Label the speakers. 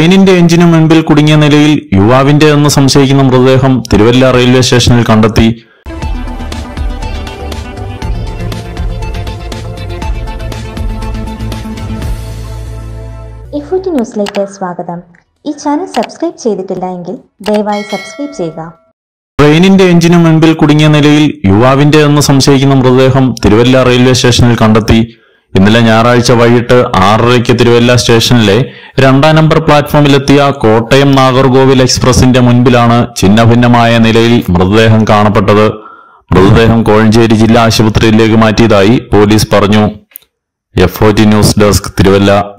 Speaker 1: ട്രെയിനിന്റെ എഞ്ചിനു മുൻപിൽ കുടുങ്ങിയ നിലയിൽ യുവാവിന്റെ എന്ന് സംശയിക്കുന്ന മൃതദേഹം തിരുവല്ല റെയിൽവേ സ്റ്റേഷനിൽ കണ്ടെത്തി
Speaker 2: ഇഫോറ്റി ന്യൂസിലേക്ക് സ്വാഗതം ഈ ചാനൽ സബ്സ്ക്രൈബ് ചെയ്തിട്ടില്ല എങ്കിൽ ദയവായി സബ്സ്ക്രൈബ് ചെയ്യുക
Speaker 1: ട്രെയിനിന്റെ എഞ്ചിനു മുൻപിൽ കുടുങ്ങിയ നിലയിൽ യുവാവിന്റെ എന്ന് സംശയിക്കുന്ന മൃതദേഹം തിരുവല്ല റെയിൽവേ സ്റ്റേഷനിൽ കണ്ടെത്തി ഇന്നലെ ഞായറാഴ്ച വൈകിട്ട് ആറരയ്ക്ക് തിരുവല്ല സ്റ്റേഷനിലെ രണ്ടാം നമ്പർ പ്ലാറ്റ്ഫോമിലെത്തിയ കോട്ടയം നാഗർകോവിൽ എക്സ്പ്രസിന്റെ മുൻപിലാണ് ഛിന്നഭിന്നമായ നിലയിൽ മൃതദേഹം കാണപ്പെട്ടത് മൃതദേഹം കോഴഞ്ചേരി ജില്ലാ ആശുപത്രിയിലേക്ക് മാറ്റിയതായി പോലീസ് പറഞ്ഞു എഫ് ന്യൂസ് ഡെസ്ക് തിരുവല്ല